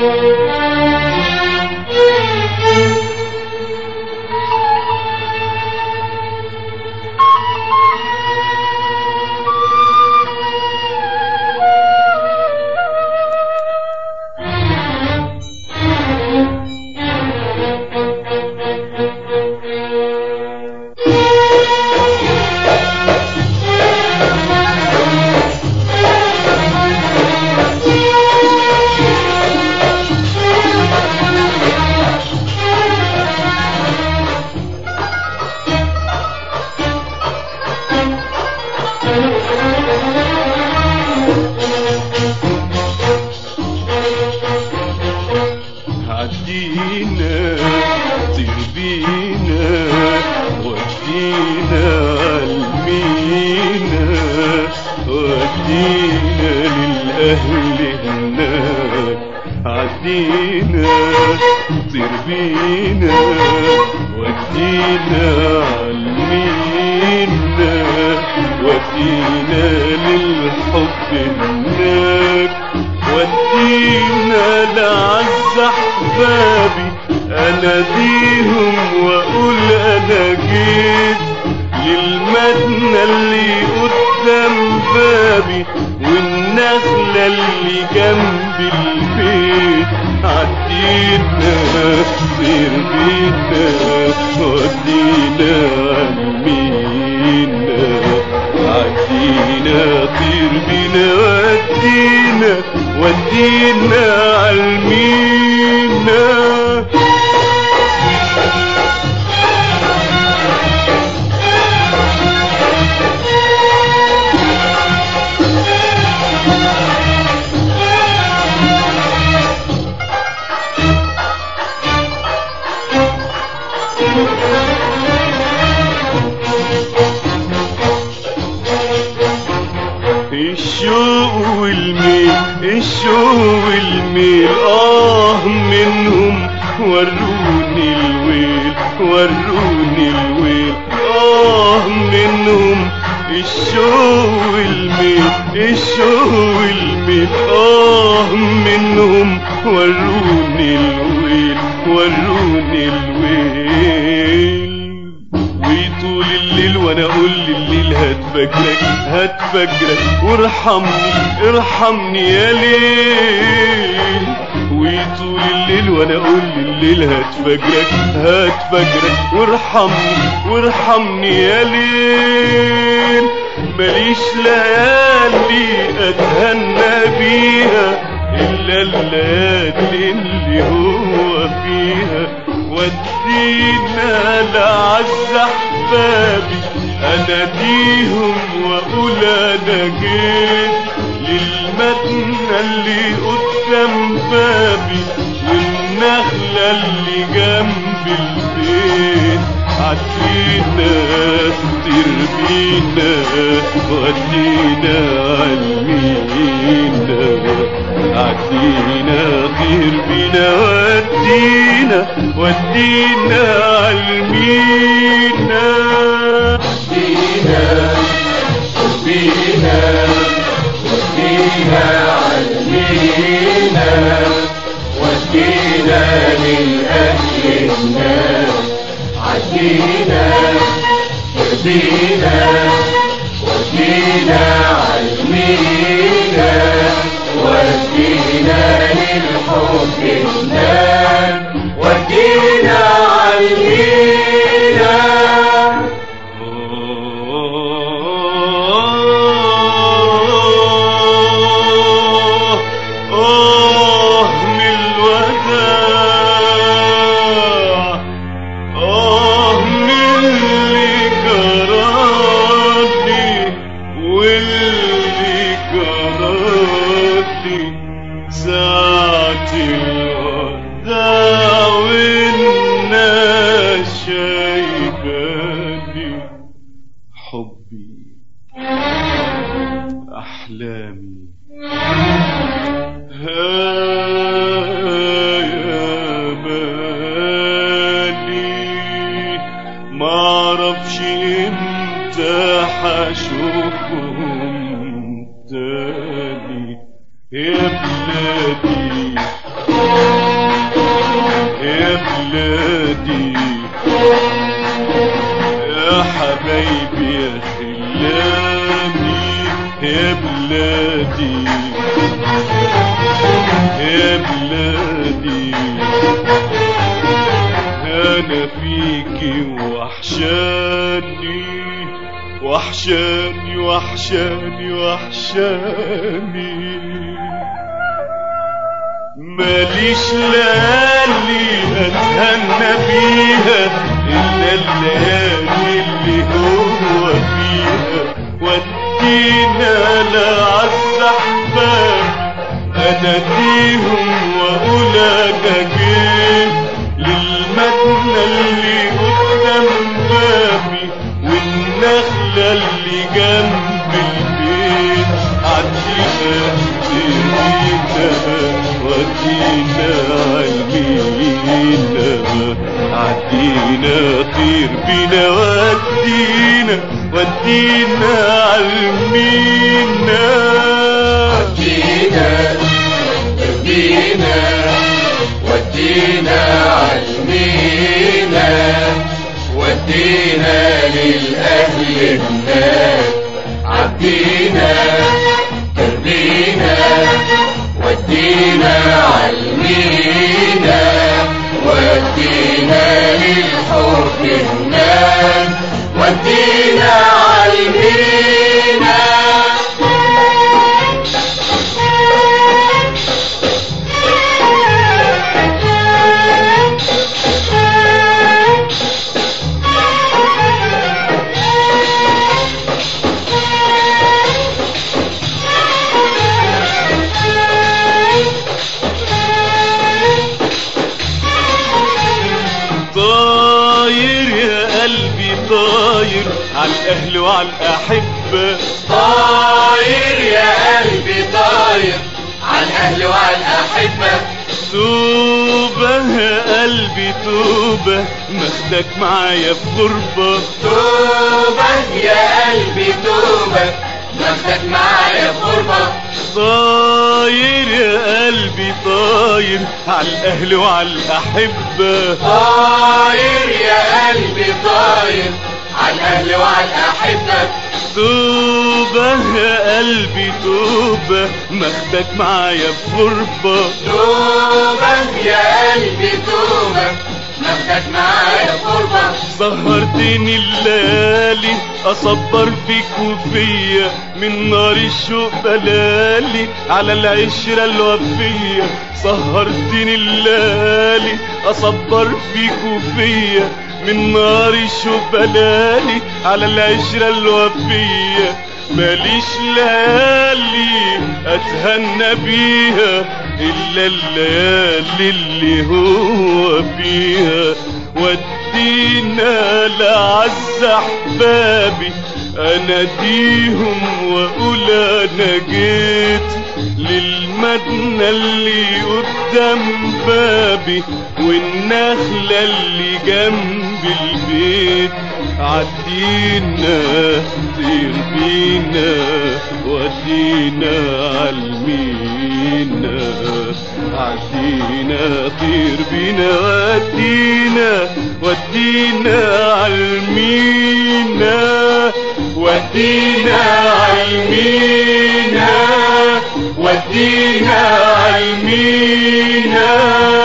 عدينا طير بينا ودينا عالمينا ودينا للأهل هناك عدينا طير بينا ودينا عالمينا ودينا للحب هناك ودينا لعز احبابي اناديهم واقول انا جيت للمدنى اللي قدام بابي والنخلة اللي جنب البيت عدينا طير بينا ودينا عالمينا عدينا طير بينا ودينا ودينا عالمينا الشوق والميل الشوق والميل آه منهم وروني الويل وروني الويل آه منهم الشوق والميل الشوق والميل آه منهم وروني الويل وروني الويل ويطول الليل وانا اقول لليل هتفجرك هتفجرك وارحمني ارحمني يا ليل ويطول الليل وانا اقول لليل هتفجرك هتفجرك وارحمني وارحمني يا ليل ماليش ليالي اتهنى بيها الا الليالي اللي هو فيها ودينا لعز احبابي اناديهم واقول انا جيت للمدنى اللي قدام بابي والنخلة اللي جنب البيت عدينا طير بينا ودينا عالمينا عدينا طير بينا ودينا ودينا عالمينا ودينا ودينا ودينا علمينا ودينا للأهل الناس عدينا ودينا ودينا علمينا ودينا للحب الناس ودينا علمينا آه آه من الوداع آه من اللي جرالي واللي جرالي ساعة الوداع والناس شايفاني حبي أحلامي ها يا بالي معرفش امتى حشوفهم تاني يا بلادي بلادي يا حبايبي يا خلاني يا بلادي يا بلادي انا فيكي وحشاني وحشاني وحشاني وحشاني ماليش ليالي اتهنى بيها الا الليالي اللي هو فيها ودينا لعز احباب اناديهم واقول انا جيت للمدنى اللي قدام بابي والنخلة اللي جنب البيت عدينا ودينا ودينا عالمينا عدينا طير بينا ودينا ودينا عالمينا ودينا ودينا ودينا علمينا ودينا للأهل هناك عدينا تربينا ودينا علمينا ودينا للحب هناك ودينا علمينا طاير يا قلبي طاير على الاهل وعلى الاحبه طاير يا قلبي طاير عن أهل وعن أحبة توبه يا قلبي توبه ماخدك معايا في غربه توبة يا قلبي توبة ماخدك معايا في غربة طاير يا قلبي طاير على الاهل وعلى الاحبه طاير يا قلبي طاير عن أهل وعن أحبة توبه يا قلبي توبه ماخدك معايا في غربه توبة يا قلبي توبة ماخدك معايا في غربة سهرتني الليالي اصبر فيك وفيا من نار الشوق بلالي على العشرة الوفية سهرتني الليالي اصبر فيك وفيا من نار الشوق بلالي على العشرة الوفية ماليش ليالي اتهنى بيها الا الليالي اللي هو فيها ودينا لعز احبابي اناديهم واقول انا جيت للمدنى اللي قدام بابي والنخلة اللي جنب البيت عدينا طير بينا ودينا عالمينا عدينا طير بينا ودينا ودينا عالمينا ودينا عالمينا ودينا عالمينا